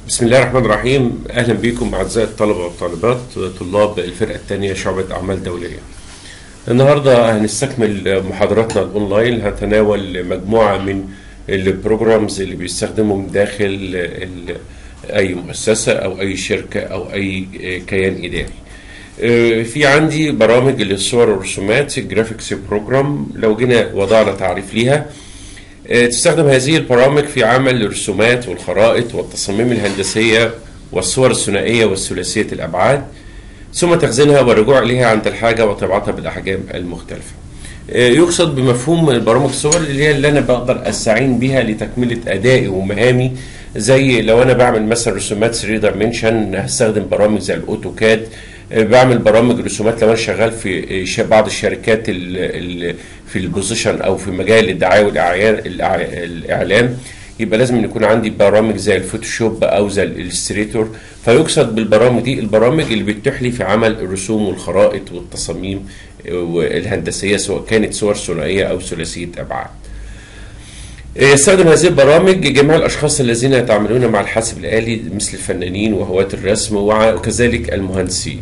بسم الله الرحمن الرحيم اهلا بكم اعزائي الطلبه والطالبات طلاب الفرقه الثانيه شعبه اعمال دوليه. النهارده هنستكمل محاضراتنا الاونلاين هنتناول مجموعه من البروجرامز اللي بيستخدمهم داخل ال- اي مؤسسه او اي شركه او اي كيان اداري. آه، في عندي برامج للصور والرسومات الجرافيكس بروجرام لو جينا وضعنا تعريف ليها آه، تستخدم هذه البرامج في عمل الرسومات والخرائط والتصاميم الهندسية والصور الثنائية والثلاثية الأبعاد ثم تخزينها والرجوع إليها عند الحاجة وطباعتها بالأحجام المختلفة آه، يقصد بمفهوم برامج الصور اللي هي اللي أنا بقدر أستعين بها لتكملة أدائي ومهامي زي لو أنا بعمل مثلا رسومات 3 دايمنشن هستخدم برامج زي الأوتوكاد آه، بعمل برامج رسومات لو انا شغال في آه، ش- بعض الشركات ال- ال- في البوزيشن او في مجال الدعايه والاعيان الإع- الاعلام يبقى لازم يكون عندي برامج زي الفوتوشوب او زي الالستريتور فيقصد بالبرامج دي البرامج اللي بتتيح لي في عمل الرسوم والخرائط والتصاميم آه، الهندسيه سواء كانت صور ثنائيه او ثلاثيه ابعاد. يستخدم هذه البرامج جميع الأشخاص الذين يتعاملون مع الحاسب الآلي مثل الفنانين وهواة الرسم وع- وكذلك المهندسين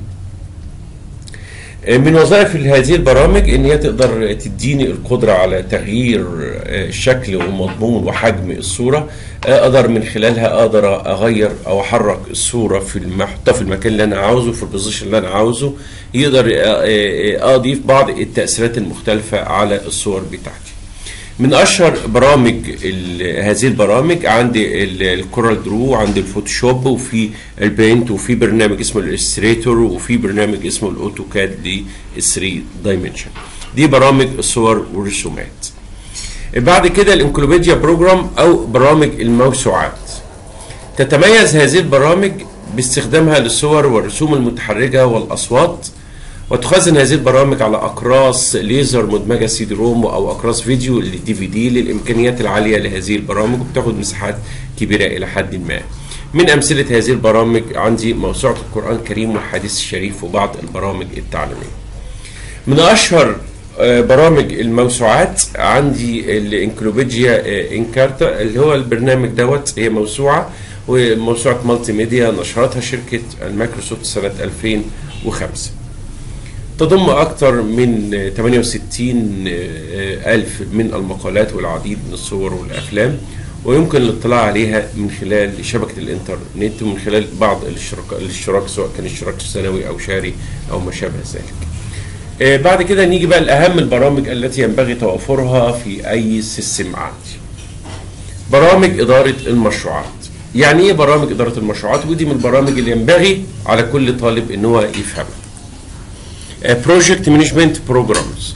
من وظائف هذه البرامج ان هي تقدر تديني القدره على تغيير آه، شكل ومضمون وحجم الصوره آه، اقدر من خلالها اقدر اغير او احرك الصوره في الم- احطها في المكان اللي انا عاوزه في البوزيشن اللي انا عاوزه يقدر آه، آه، اضيف بعض التاثيرات المختلفه على الصور بتاعتي من اشهر برامج ال- هذه البرامج عندي ال- الكورال درو عندي الفوتوشوب وفي البينت وفي برنامج اسمه الالستريتور وفي برنامج اسمه الاوتوكاد ل 3 دايمنشن دي برامج الصور والرسومات بعد كده الانكلوبيديا بروجرام او برامج الموسوعات تتميز هذه البرامج باستخدامها للصور والرسوم المتحركة والأصوات وتخزن هذه البرامج على أقراص ليزر مدمجة سي دي روم أو أقراص فيديو للدي في دي للإمكانيات العالية لهذه البرامج وبتاخد مساحات كبيرة إلى حد ما من أمثلة هذه البرامج عندي موسوعة القرآن الكريم والحديث الشريف وبعض البرامج التعليمية من اشهر آه، برامج الموسوعات عندي الانكلوبيديا آه، انكارتا اللي هو البرنامج دوت هي موسوعه وموسوعه مالتي ميديا نشرتها شركه المايكروسوفت سنه 2005 تضم أكثر من آه، 68 آه، ألف من المقالات والعديد من الصور والأفلام ويمكن الاطلاع عليها من خلال شبكة الإنترنت ومن خلال بعض الاشتراك, الاشتراك سواء كان اشتراك سنوي أو شهري أو ما شابه ذلك آه، بعد كده نيجي بقى لأهم البرامج التي ينبغي توفرها في أي سيستم عندي برامج إدارة المشروعات يعني إيه برامج إدارة المشروعات ودي من البرامج اللي ينبغي على كل طالب إن هو يفهمها بروجكت مانجمنت بروجرامز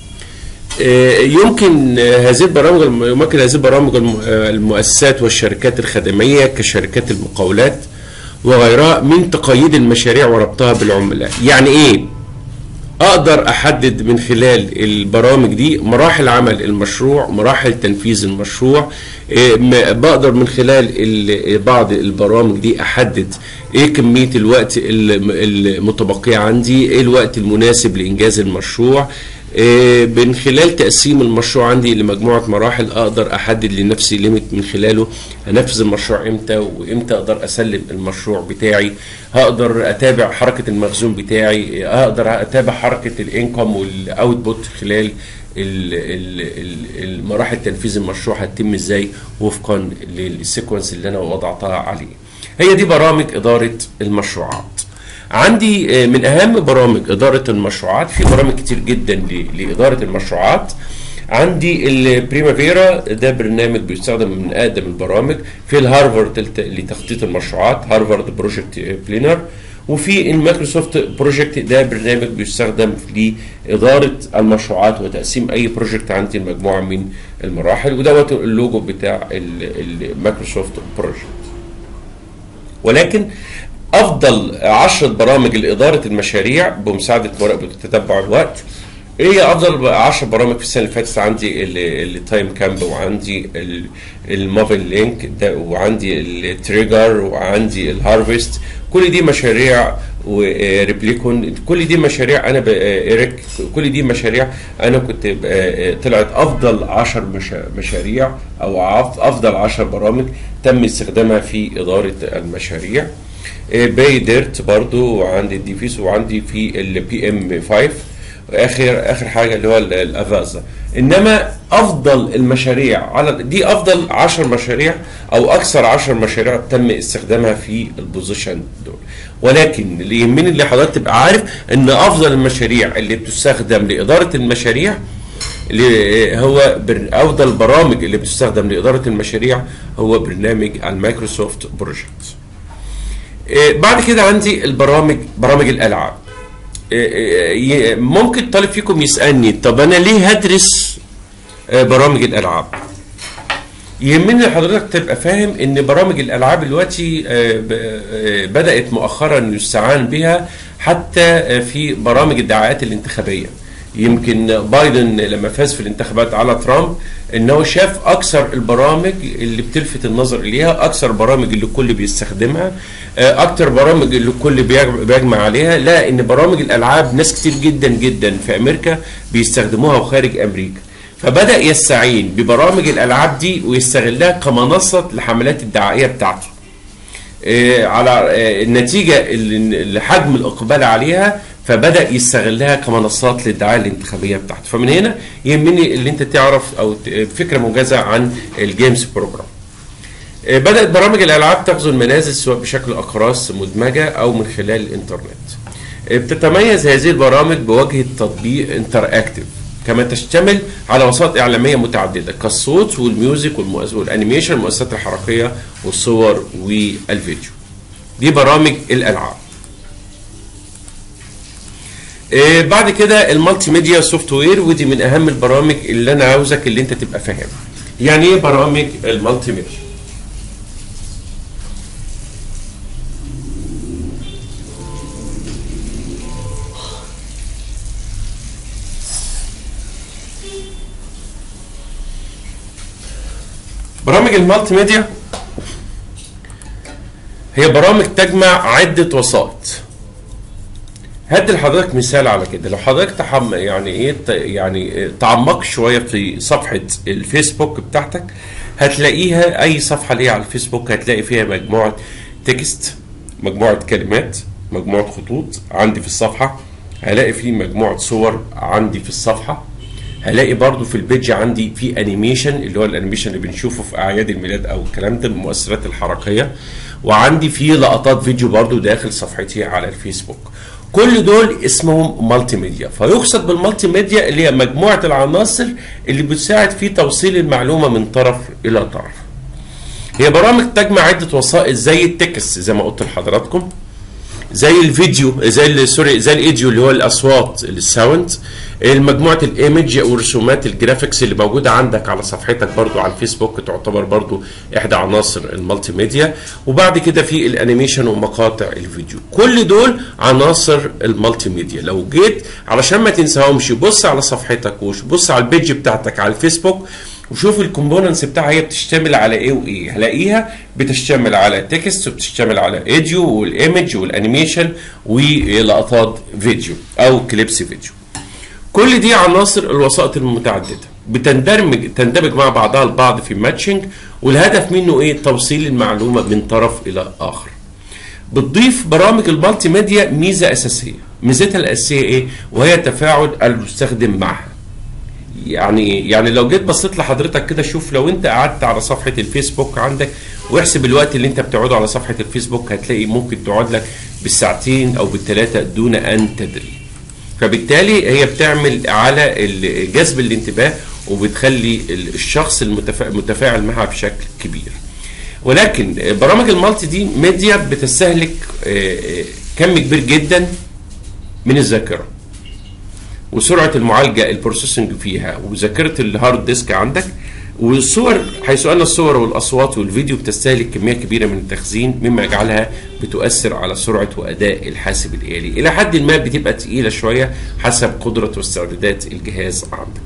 يمكن آه، هذه البرامج الم- يمكن هذه البرامج الم- آه، المؤسسات والشركات الخدميه كشركات المقاولات وغيرها من تقييد المشاريع وربطها بالعملاء يعني ايه اقدر احدد من خلال البرامج دي مراحل عمل المشروع مراحل تنفيذ المشروع إيه، م- بقدر من خلال ال- بعض البرامج دي احدد ايه كمية الوقت الم- المتبقية عندي ايه الوقت المناسب لانجاز المشروع إيه، من خلال تقسيم المشروع عندي لمجموعة مراحل اقدر احدد لنفسي ليميت من خلاله هنفذ المشروع امتى وامتى اقدر اسلم المشروع بتاعي هقدر اتابع حركة المخزون بتاعي هقدر اتابع حركة الانكم والاوتبوت خلال ال- ال- ال- المراحل تنفيذ المشروع هتتم ازاي وفقا للسيكونس اللي انا وضعتها عليه هي دي برامج اداره المشروعات عندي آه، من اهم برامج اداره المشروعات في برامج كتير جدا ل- لاداره المشروعات عندي البريمافيرا ده برنامج بيستخدم من اقدم البرامج في الهارفارد لت- لتخطيط المشروعات هارفارد بروجكت بلينر وفي المايكروسوفت بروجكت ده برنامج بيستخدم لإدارة المشروعات وتقسيم أي بروجكت عندي لمجموعة من المراحل ودوت اللوجو بتاع ال- المايكروسوفت بروجكت ولكن افضل عشرة برامج لاداره المشاريع بمساعده مراقبه وتتبع الوقت هي افضل 10 برامج في السنه اللي فاتت عندي التايم كامب وعندي الموفن لينك ده وعندي التريجر وعندي الهارفست كل دي مشاريع وريبليكون كل دي مشاريع انا ب- ايريك كل دي مشاريع انا كنت ب- طلعت افضل 10 مشا- مشاريع او عف- افضل 10 برامج تم استخدامها في اداره المشاريع باي ديرت برضو وعندي الديفيس وعندي في البي ام 5 اخر اخر حاجه اللي هو ال- الافازا انما افضل المشاريع على دي افضل 10 مشاريع او اكثر 10 مشاريع تم استخدامها في البوزيشن دول ولكن اللي يهمني اللي حضرتك تبقى عارف ان افضل المشاريع اللي بتستخدم لاداره المشاريع اللي هو بر- افضل البرامج اللي بتستخدم لاداره المشاريع هو برنامج المايكروسوفت بروجكت إيه، بعد كده عندي البرامج برامج الالعاب إيه، إيه، ممكن طالب فيكم يسالني طب انا ليه هدرس آه، برامج الالعاب يهمني حضرتك تبقى فاهم ان برامج الالعاب دلوقتي آه، ب- آه، بدات مؤخرا يستعان بها حتى آه، في برامج الدعايات الانتخابيه يمكن بايدن لما فاز في الانتخابات على ترامب انه شاف اكثر البرامج اللي بتلفت النظر اليها اكثر برامج اللي الكل بيستخدمها آه، اكتر برامج اللي الكل بيج- بيجمع عليها لا ان برامج الالعاب ناس كتير جدا جدا في امريكا بيستخدموها وخارج امريكا فبدا يستعين ببرامج الالعاب دي ويستغلها كمنصه لحملات الدعائيه بتاعته آه، على آه، النتيجه اللي- لحجم الاقبال عليها فبدا يستغلها كمنصات للدعايه الانتخابيه بتاعته فمن هنا يهمني اللي انت تعرف او ت- فكره موجزه عن الجيمز بروجرام آه، بدات برامج الالعاب تغزو المنازل سواء بشكل اقراص مدمجه او من خلال الانترنت آه، بتتميز هذه البرامج بوجه تطبيق انتر اكتف كما تشتمل على وسائط اعلاميه متعدده كالصوت والميوزك والمؤس- والانيميشن المؤثرات الحركيه والصور والفيديو دي برامج الالعاب آه، بعد كده المالتي ميديا سوفت وير ودي من اهم البرامج اللي انا عاوزك اللي انت تبقى فاهمها يعني ايه برامج المالتي ميديا برامج المالتي ميديا هي برامج تجمع عدة وسائط هدي لحضرتك مثال على كده لو حضرتك تحم يعني ايه ت- يعني تعمق شويه في صفحه الفيسبوك بتاعتك هتلاقيها اي صفحه ليها على الفيسبوك هتلاقي فيها مجموعه تكست مجموعه كلمات مجموعه خطوط عندي في الصفحه هلاقي في مجموعه صور عندي في الصفحه هلاقي برضو في البيج عندي في انيميشن اللي هو الانيميشن اللي بنشوفه في اعياد الميلاد او الكلام ده المؤثرات الحركيه وعندي في لقطات فيديو برضو داخل صفحتي على الفيسبوك كل دول اسمهم مالتي ميديا فيقصد بالمالتي ميديا اللي هي مجموعه العناصر اللي بتساعد في توصيل المعلومه من طرف الى طرف هي برامج تجمع عده وسائط زي التكست زي ما قلت لحضراتكم زي الفيديو زي ال- سوري زي الايديو اللي هو الاصوات الساوند مجموعه الايمج والرسومات الجرافيكس اللي موجوده عندك على صفحتك برضو على الفيسبوك تعتبر برضو احدى عناصر المالتي ميديا وبعد كده في الانيميشن ومقاطع الفيديو كل دول عناصر المالتي ميديا لو جيت علشان ما تنساهمش بص على صفحتك وبص على البيج بتاعتك على الفيسبوك وشوف الكومبوننتس بتاعها هي بتشتمل على ايه وايه هلاقيها بتشتمل على تكست وبتشتمل على ايديو والايمج والانيميشن ولقطات فيديو او كليبس فيديو كل دي عناصر الوسائط المتعدده بتندمج تندمج مع بعضها البعض في ماتشنج والهدف منه ايه توصيل المعلومه من طرف الى اخر بتضيف برامج المالتي ميديا ميزه اساسيه ميزتها الاساسيه ايه وهي تفاعل المستخدم معها يعني يعني لو جيت بصيت لحضرتك كده شوف لو انت قعدت على صفحه الفيسبوك عندك واحسب الوقت اللي انت بتقعده على صفحه الفيسبوك هتلاقي ممكن تقعد لك بالساعتين او بالثلاثه دون ان تدري فبالتالي هي بتعمل على ال- جذب الانتباه وبتخلي ال- الشخص المتفا- المتفاعل معها بشكل كبير ولكن برامج المالتي دي ميديا بتستهلك آه، آه، كم كبير جدا من الذاكره وسرعه المعالجه البروسيسنج فيها وذاكره الهارد ديسك عندك والصور حيث ان الصور والاصوات والفيديو بتستهلك كميه كبيره من التخزين مما يجعلها بتؤثر على سرعه واداء الحاسب الالي الى حد ما بتبقى تقيله شويه حسب قدره واستعدادات الجهاز عندك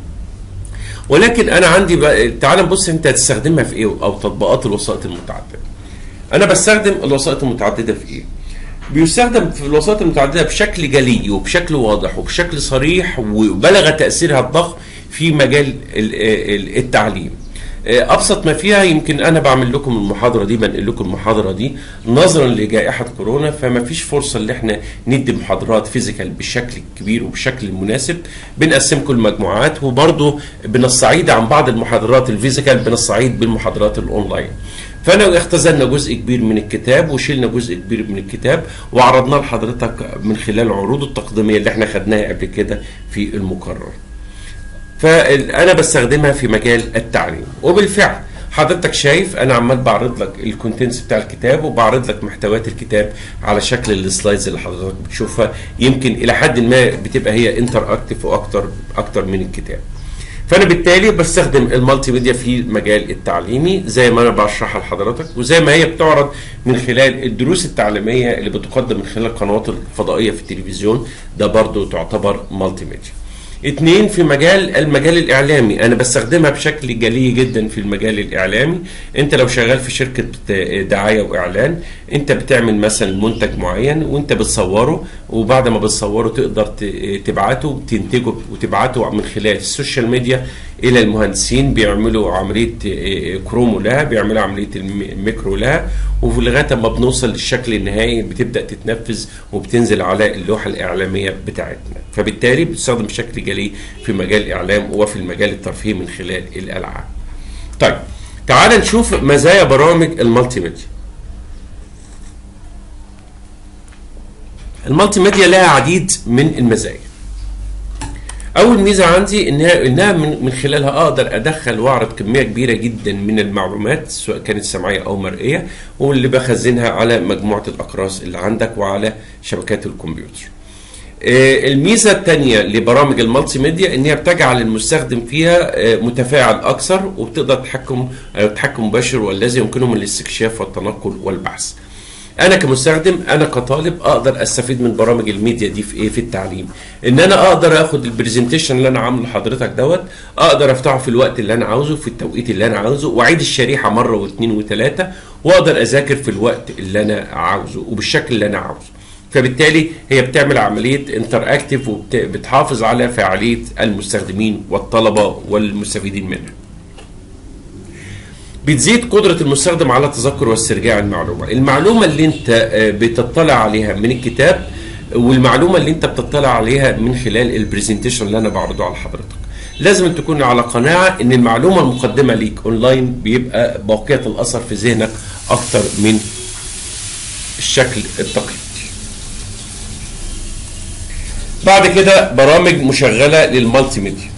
ولكن انا عندي بقى تعال نبص انت هتستخدمها في ايه او تطبيقات الوسائط المتعدده انا بستخدم الوسائط المتعدده في ايه بيستخدم في الوسائط المتعدده بشكل جلي وبشكل واضح وبشكل صريح وبلغ تاثيرها الضخم في مجال ال- ال- التعليم ابسط ما فيها يمكن انا بعمل لكم المحاضره دي بنقل لكم المحاضره دي نظرا لجائحه كورونا فما فيش فرصه ان احنا ندي محاضرات فيزيكال بالشكل الكبير وبالشكل المناسب بنقسمكم المجموعات وبرضه بنستعيد عن بعض المحاضرات الفيزيكال بنستعيد بالمحاضرات الاونلاين فانا اختزلنا جزء كبير من الكتاب وشيلنا جزء كبير من الكتاب وعرضناه لحضرتك من خلال العروض التقديميه اللي احنا خدناها قبل كده في المقرر فانا بستخدمها في مجال التعليم وبالفعل حضرتك شايف انا عمال بعرض لك الكونتنتس بتاع الكتاب وبعرض لك محتويات الكتاب على شكل السلايدز اللي حضرتك بتشوفها يمكن الى حد ما بتبقى هي انتر اكتف واكتر اكتر من الكتاب فانا بالتالي بستخدم المالتي ميديا في المجال التعليمي زي ما انا بشرحها لحضرتك وزي ما هي بتعرض من خلال الدروس التعليميه اللي بتقدم من خلال القنوات الفضائيه في التلفزيون ده برضو تعتبر مالتي ميديا اتنين في مجال المجال الاعلامي انا بستخدمها بشكل جلي جدا في المجال الاعلامي انت لو شغال في شركه دعايه واعلان انت بتعمل مثلا منتج معين وانت بتصوره وبعد ما بتصوره تقدر ت- تبعته تنتجه وتبعته من خلال السوشيال ميديا الى المهندسين بيعملوا عمليه اه، كرومو لها بيعملوا عمليه الميكرو لها وفي لغايه ما بنوصل للشكل النهائي بتبدا تتنفذ وبتنزل على اللوحه الاعلاميه بتاعتنا فبالتالي بتستخدم بشكل جلي في مجال الاعلام وفي المجال الترفيهي من خلال الالعاب طيب تعال نشوف مزايا برامج المالتي ميديا المالتي ميديا لها عديد من المزايا اول ميزه عندي انها انها من من خلالها اقدر ادخل واعرض كميه كبيره جدا من المعلومات سواء كانت سمعيه او مرئيه واللي بخزنها على مجموعه الاقراص اللي عندك وعلى شبكات الكمبيوتر آه، الميزه الثانيه لبرامج المالتي ميديا ان هي بتجعل المستخدم فيها آه، متفاعل اكثر وبتقدر تحكم آه، تحكم مباشر والذي يمكنه من الاستكشاف والتنقل والبحث انا كمستخدم انا كطالب اقدر استفيد من برامج الميديا دي في ايه في التعليم ان انا اقدر اخد البرزنتيشن اللي انا عامله لحضرتك دوت اقدر افتحه في الوقت اللي انا عاوزه في التوقيت اللي انا عاوزه واعيد الشريحه مره واثنين وثلاثه واقدر اذاكر في الوقت اللي انا عاوزه وبالشكل اللي انا عاوزه فبالتالي هي بتعمل عمليه انتر اكتف وبتحافظ على فعاليه المستخدمين والطلبه والمستفيدين منها بتزيد قدرة المستخدم على تذكر واسترجاع المعلومة المعلومة اللي انت آه، بتطلع عليها من الكتاب والمعلومة اللي انت بتطلع عليها من خلال البرزنتيشن اللي انا بعرضه على حضرتك لازم تكون على قناعة ان المعلومة المقدمة ليك اونلاين بيبقى باقية الاثر في ذهنك اكتر من الشكل التقليدي بعد كده برامج مشغلة للمالتي ميديا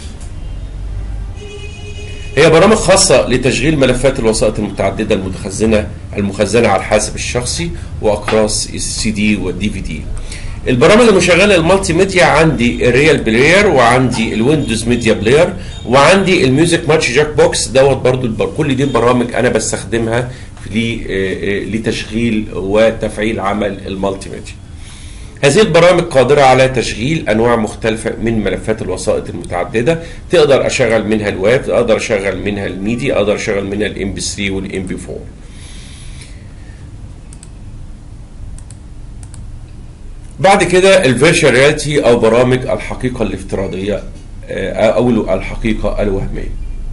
هي برامج خاصة لتشغيل ملفات الوسائط المتعددة المتخزنة المخزنة على الحاسب الشخصي وأقراص السي دي والدي في دي. البرامج المشغلة المالتي ميديا عندي الريال بلاير وعندي الويندوز ميديا بلاير وعندي الميوزك ماتش جاك بوكس دوت برضو البر... كل دي برامج أنا بستخدمها ل- آه، آه، لتشغيل وتفعيل عمل المالتي ميديا. هذه البرامج قادرة على تشغيل أنواع مختلفة من ملفات الوسائط المتعددة تقدر أشغل منها الويب أقدر أشغل منها الميديا أقدر أشغل منها الام بي 3 والام بي 4 بعد كده الفيرشوال رياليتي أو برامج الحقيقة الافتراضية آه، أو الحقيقة الوهمية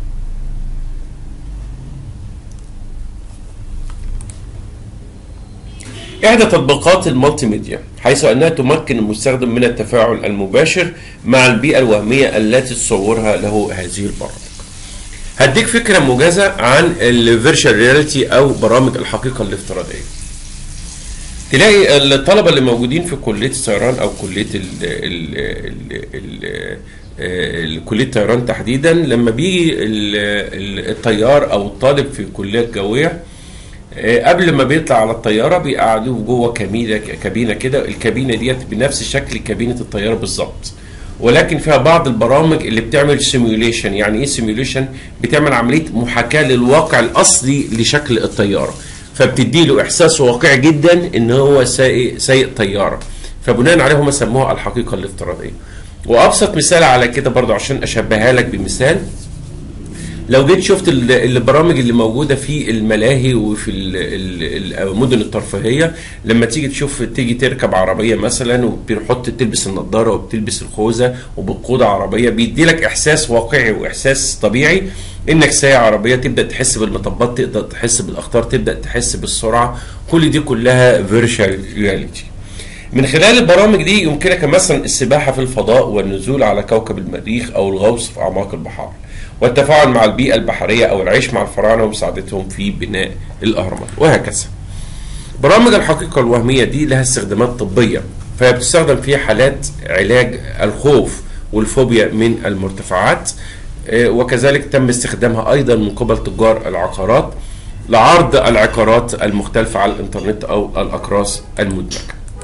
إحدى تطبيقات المالتي ميديا حيث أنها تمكن المستخدم من التفاعل المباشر مع البيئة الوهمية التي تصورها له هذه البرامج. هديك فكرة موجزة عن الفيرشوال رياليتي أو برامج الحقيقة الافتراضية. تلاقي الطلبة اللي موجودين في كلية الطيران أو كلية ال ال ال ال ال- كلية الطيران تحديدا لما بيجي ال- ال- الطيار أو الطالب في الكلية الجوية آه، قبل ما بيطلع على الطياره بيقعدوه جوه كابينه كابينه كده الكابينه ديت بنفس شكل كابينه الطياره بالظبط ولكن فيها بعض البرامج اللي بتعمل سيميوليشن يعني ايه سيميوليشن بتعمل عمليه محاكاه للواقع الاصلي لشكل الطياره فبتدي له احساس واقعي جدا ان هو سايق سايق طياره فبناء عليه هم سموها الحقيقه الافتراضيه وابسط مثال على كده برضه عشان اشبهها لك بمثال لو جيت شفت ال- البرامج اللي موجوده في الملاهي وفي ال- ال- المدن الترفيهيه لما تيجي تشوف تيجي تركب عربيه مثلا وبتحط تلبس النضاره وبتلبس الخوذه وبتقود عربيه بيدي لك احساس واقعي واحساس طبيعي انك سايق عربيه تبدا تحس بالمطبات تقدر تحس بالاخطار تبدا تحس بالسرعه كل دي كلها فيرتشوال رياليتي من خلال البرامج دي يمكنك مثلا السباحة في الفضاء والنزول على كوكب المريخ أو الغوص في أعماق البحار والتفاعل مع البيئة البحرية أو العيش مع الفراعنة ومساعدتهم في بناء الأهرامات وهكذا برامج الحقيقة الوهمية دي لها استخدامات طبية فهي بتستخدم في حالات علاج الخوف والفوبيا من المرتفعات آه، وكذلك تم استخدامها أيضا من قبل تجار العقارات لعرض العقارات المختلفة على الإنترنت أو الأقراص المدمجة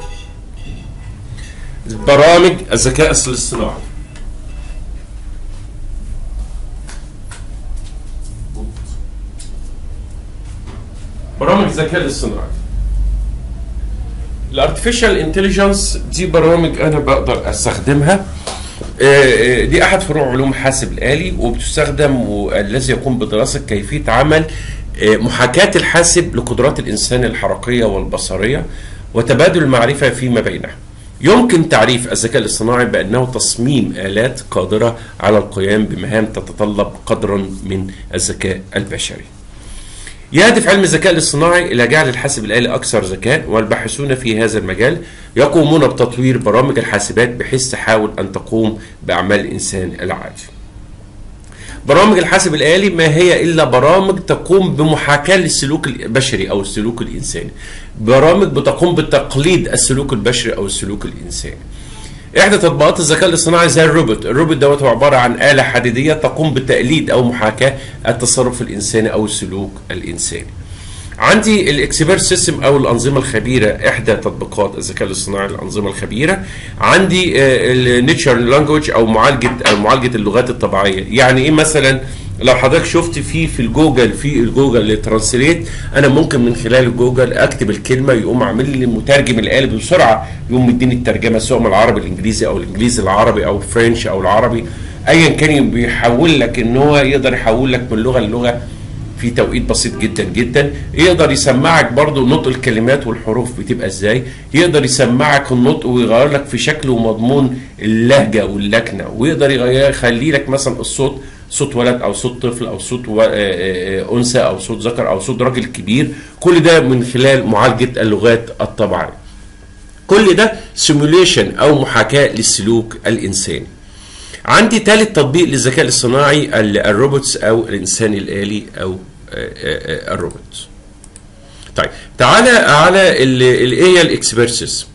برامج الذكاء الاصطناعي برامج الذكاء الاصطناعي الارتفيشال انتليجنس دي برامج انا بقدر استخدمها آه، آه، دي احد فروع علوم الحاسب الالي وبتستخدم والذي يقوم بدراسه كيفيه عمل آه، محاكاه الحاسب لقدرات الانسان الحركيه والبصريه وتبادل المعرفه فيما بينها يمكن تعريف الذكاء الاصطناعي بانه تصميم الات قادره على القيام بمهام تتطلب قدرا من الذكاء البشري يهدف علم الذكاء الاصطناعي إلى جعل الحاسب الآلي أكثر ذكاء والباحثون في هذا المجال يقومون بتطوير برامج الحاسبات بحيث تحاول أن تقوم بأعمال الإنسان العادي. برامج الحاسب الآلي ما هي إلا برامج تقوم بمحاكاة للسلوك البشري أو السلوك الإنساني. برامج بتقوم بتقليد السلوك البشري أو السلوك الإنساني. احدى تطبيقات الذكاء الاصطناعي زي الروبوت الروبوت دوت هو عباره عن اله حديديه تقوم بتقليد او محاكاه التصرف الانساني او السلوك الانساني عندي الاكسبيرت سيستم او الانظمه الخبيره احدى تطبيقات الذكاء الاصطناعي الانظمه الخبيره عندي النيتشر لانجوج او معالجه أو معالجه اللغات الطبيعيه يعني ايه مثلا لو حضرتك شفت في في الجوجل في الجوجل ترانسليت انا ممكن من خلال الجوجل اكتب الكلمه يقوم عامل لي مترجم الآلي بسرعه يقوم مديني الترجمه سواء من العربي الانجليزي او الانجليزي العربي او الفرنش او العربي ايا كان بيحول لك ان هو يقدر يحول لك من لغه للغه في توقيت بسيط جدا جدا يقدر يسمعك برضو نطق الكلمات والحروف بتبقى ازاي يقدر يسمعك النطق ويغير لك في شكل ومضمون اللهجه واللكنه ويقدر يغير يخلي لك مثلا الصوت صوت ولد او صوت طفل او صوت و- آه، آه، انثى او صوت ذكر او صوت راجل كبير كل ده من خلال معالجه اللغات الطبيعيه كل ده سيموليشن او محاكاه للسلوك الانساني عندي ثالث تطبيق للذكاء الاصطناعي ال- الروبوتس او الانسان الالي او آه، آه، آه، الروبوت طيب تعالى على ال- ال- ايه هي الاكسبيرسيس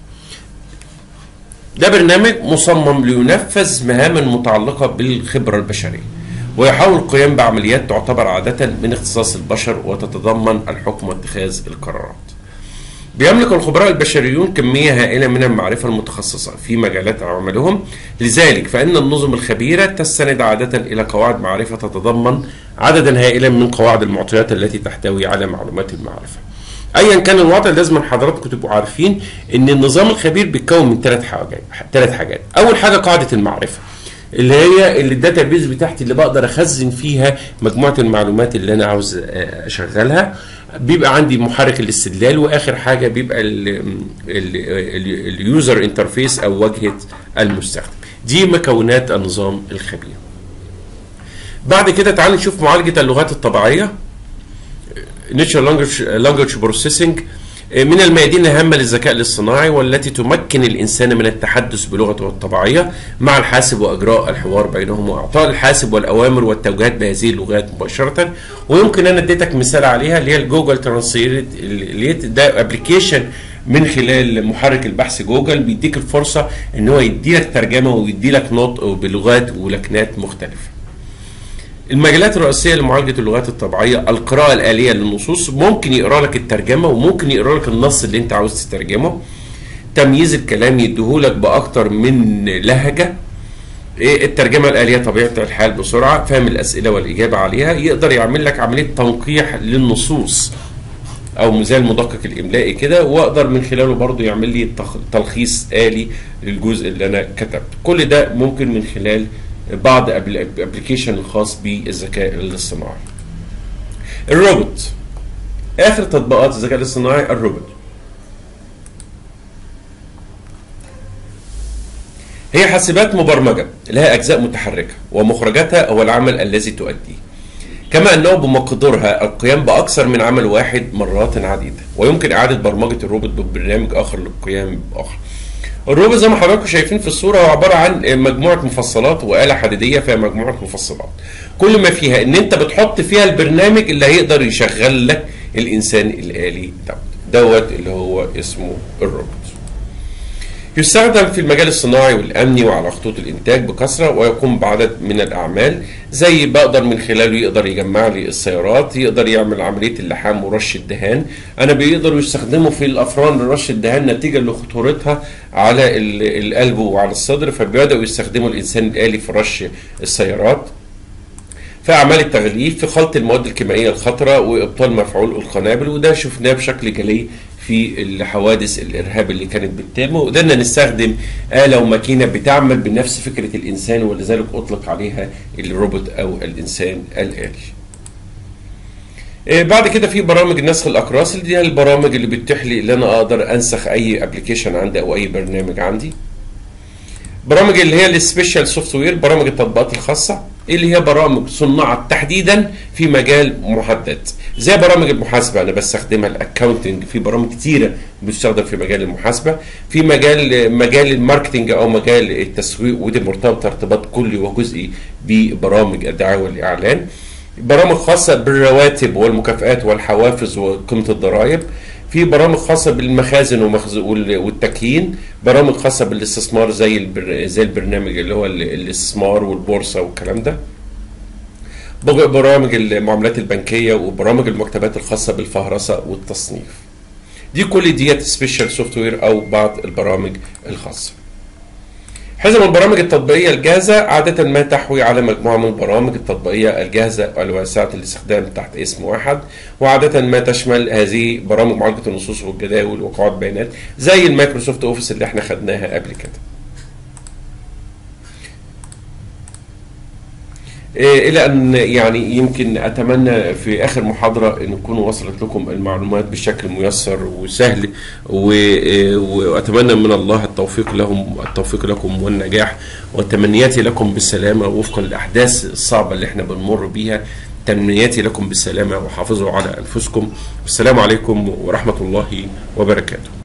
ده برنامج مصمم لينفذ مهاما متعلقه بالخبره البشريه ويحاول القيام بعمليات تعتبر عاده من اختصاص البشر وتتضمن الحكم واتخاذ القرارات بيملك الخبراء البشريون كمية هائلة من المعرفة المتخصصة في مجالات عملهم لذلك فإن النظم الخبيرة تستند عادة إلى قواعد معرفة تتضمن عددا هائلا من قواعد المعطيات التي تحتوي على معلومات المعرفة ايا كان الوضع لازم حضراتكم تبقوا عارفين ان النظام الخبير بيتكون من ثلاث حاجات ثلاث حاجات اول حاجه قاعده المعرفه اللي هي اللي الداتا بيز بتاعتي اللي بقدر اخزن فيها مجموعه المعلومات اللي انا عاوز آه، اشغلها بيبقى عندي محرك الاستدلال واخر حاجه بيبقى اليوزر انترفيس او واجهه المستخدم دي مكونات النظام الخبير بعد كده تعالوا نشوف معالجه اللغات الطبيعيه نيتشر لانجوج بروسيسنج من الميادين الهامة للذكاء الاصطناعي والتي تمكن الإنسان من التحدث بلغته الطبيعية مع الحاسب وإجراء الحوار بينهم وإعطاء الحاسب والأوامر والتوجيهات بهذه اللغات مباشرة ويمكن أنا اديتك مثال عليها اللي هي الجوجل ترانسليت اللي هي ده ابلكيشن من خلال محرك البحث جوجل بيديك الفرصة إن هو يدي لك ترجمة ويدي لك نطق بلغات ولكنات مختلفة. المجالات الرئيسيه لمعالجه اللغات الطبيعيه القراءه الاليه للنصوص ممكن يقرا لك الترجمه وممكن يقرا لك النص اللي انت عاوز تترجمه تمييز الكلام يديهولك باكتر من لهجه إيه الترجمه الاليه طبيعه الحال بسرعه فهم الاسئله والاجابه عليها يقدر يعمل لك عمليه تنقيح للنصوص او زي المدقق الاملائي كده واقدر من خلاله برضو يعمل لي تخ- تلخيص الي للجزء اللي انا كتبته كل ده ممكن من خلال بعض الابلكيشن الخاص بالذكاء الاصطناعي الروبوت اخر تطبيقات الذكاء الاصطناعي الروبوت هي حاسبات مبرمجة لها أجزاء متحركة ومخرجاتها هو العمل الذي تؤديه كما أنه بمقدورها القيام بأكثر من عمل واحد مرات عديدة ويمكن إعادة برمجة الروبوت ببرنامج آخر للقيام بآخر الروبوت زي ما حضراتكم شايفين في الصورة هو عبارة عن مجموعة مفصلات وآلة حديدية فيها مجموعة مفصلات كل ما فيها إن أنت بتحط فيها البرنامج اللي هيقدر يشغل لك الإنسان الآلي دوت دوت اللي هو اسمه الروبوت يستخدم في المجال الصناعي والامني وعلى خطوط الانتاج بكثره ويقوم بعدد من الاعمال زي بقدر من خلاله يقدر يجمع لي السيارات يقدر يعمل عمليه اللحام ورش الدهان انا بيقدروا يستخدموا في الافران لرش الدهان نتيجه لخطورتها على القلب وعلى الصدر فبيبداوا يستخدموا الانسان الالي في رش السيارات في اعمال التغليف في خلط المواد الكيميائيه الخطره وابطال مفعول القنابل وده شفناه بشكل جلي في الحوادث الارهاب اللي كانت بتتم وقدرنا نستخدم اله وماكينه بتعمل بنفس فكره الانسان ولذلك اطلق عليها الروبوت او الانسان الالي. بعد كده في برامج نسخ الاقراص اللي دي البرامج اللي بتتيح لي ان انا اقدر انسخ اي ابلكيشن عندي او اي برنامج عندي. برامج اللي هي السبيشال سوفت وير برامج التطبيقات الخاصه اللي هي برامج صنعت تحديدا في مجال محدد زي برامج المحاسبه انا بستخدمها الاكونتنج في برامج كتيره بتستخدم في مجال المحاسبه في مجال مجال الماركتنج او مجال التسويق ودي مرتبطه ارتباط كلي وجزئي ببرامج الدعايه والاعلان برامج خاصه بالرواتب والمكافئات والحوافز وقيمه الضرائب في برامج خاصة بالمخازن والتكيين برامج خاصة بالاستثمار زي البر... زي البرنامج اللي هو الاستثمار والبورصة والكلام ده برامج المعاملات البنكية وبرامج المكتبات الخاصة بالفهرسة والتصنيف دي كل ديت سبيشال سوفت وير او بعض البرامج الخاصه حزم البرامج التطبيقية الجاهزة عادة ما تحوي على مجموعة من البرامج التطبيقية الجاهزة الواسعة الاستخدام تحت اسم واحد وعادة ما تشمل هذه برامج معالجة النصوص والجداول وقواعد بيانات زي المايكروسوفت اوفيس اللي احنا خدناها قبل كده. الى ان يعني يمكن اتمنى في اخر محاضره ان تكون وصلت لكم المعلومات بشكل ميسر وسهل واتمنى من الله التوفيق لهم التوفيق لكم والنجاح وتمنياتي لكم بالسلامه وفقا للاحداث الصعبه اللي احنا بنمر بيها تمنياتي لكم بالسلامه وحافظوا على انفسكم والسلام عليكم ورحمه الله وبركاته